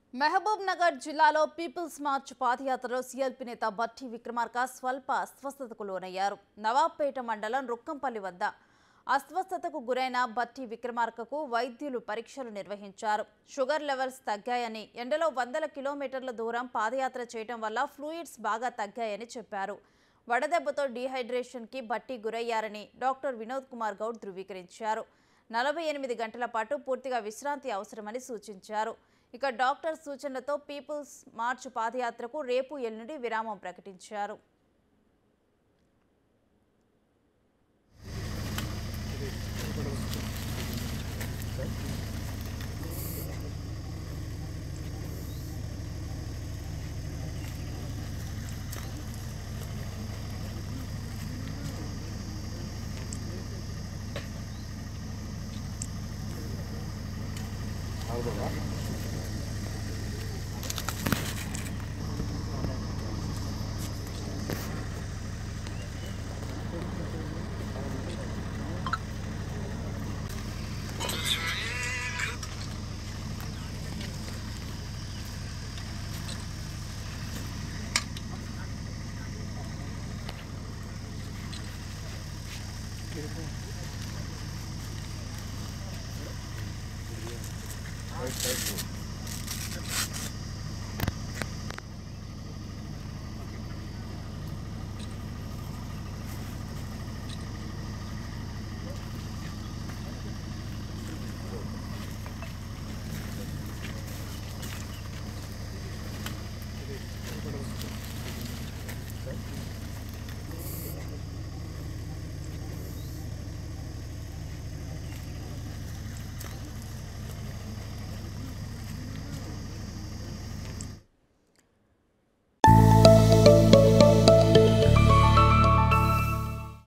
మహబూబ్ నగర్ జిల్లాలో peoples March పాదయాత్రలో CLP నేత బట్టి విక్రమార్క స్వల్ప అస్వస్థతకు లోనయ్యారు నవాబ్పేట మండలం రుక్కంపల్లి వద్ద అస్వస్థతకు గురైన బట్టి విక్రమార్కకు వైద్యులు పరీక్షలు నిర్వహించారు షుగర్ లెవెల్స్ తగ్గాయని ఎండలో వందల కిలోమీటర్ల దూరం పాదయాత్ర చేయడం వల్ల ఫ్లూయిడ్స్ బాగా తగ్గాయని చెప్పారు వడదెబ్బతో డీహైడ్రేషన్కి బట్టి గురయ్యారని డాక్టర్ వినోద్ కుమార్ గౌడ్ ధృవీకరించారు నలభై ఎనిమిది గంటల పాటు పూర్తిగా విశ్రాంతి అవసరమని సూచించారు ఇక డాక్టర్ సూచనలతో పీపుల్స్ మార్చ్ పాదయాత్రకు రేపు ఎల్లుండి విరామం ప్రకటించారు అవుతుందా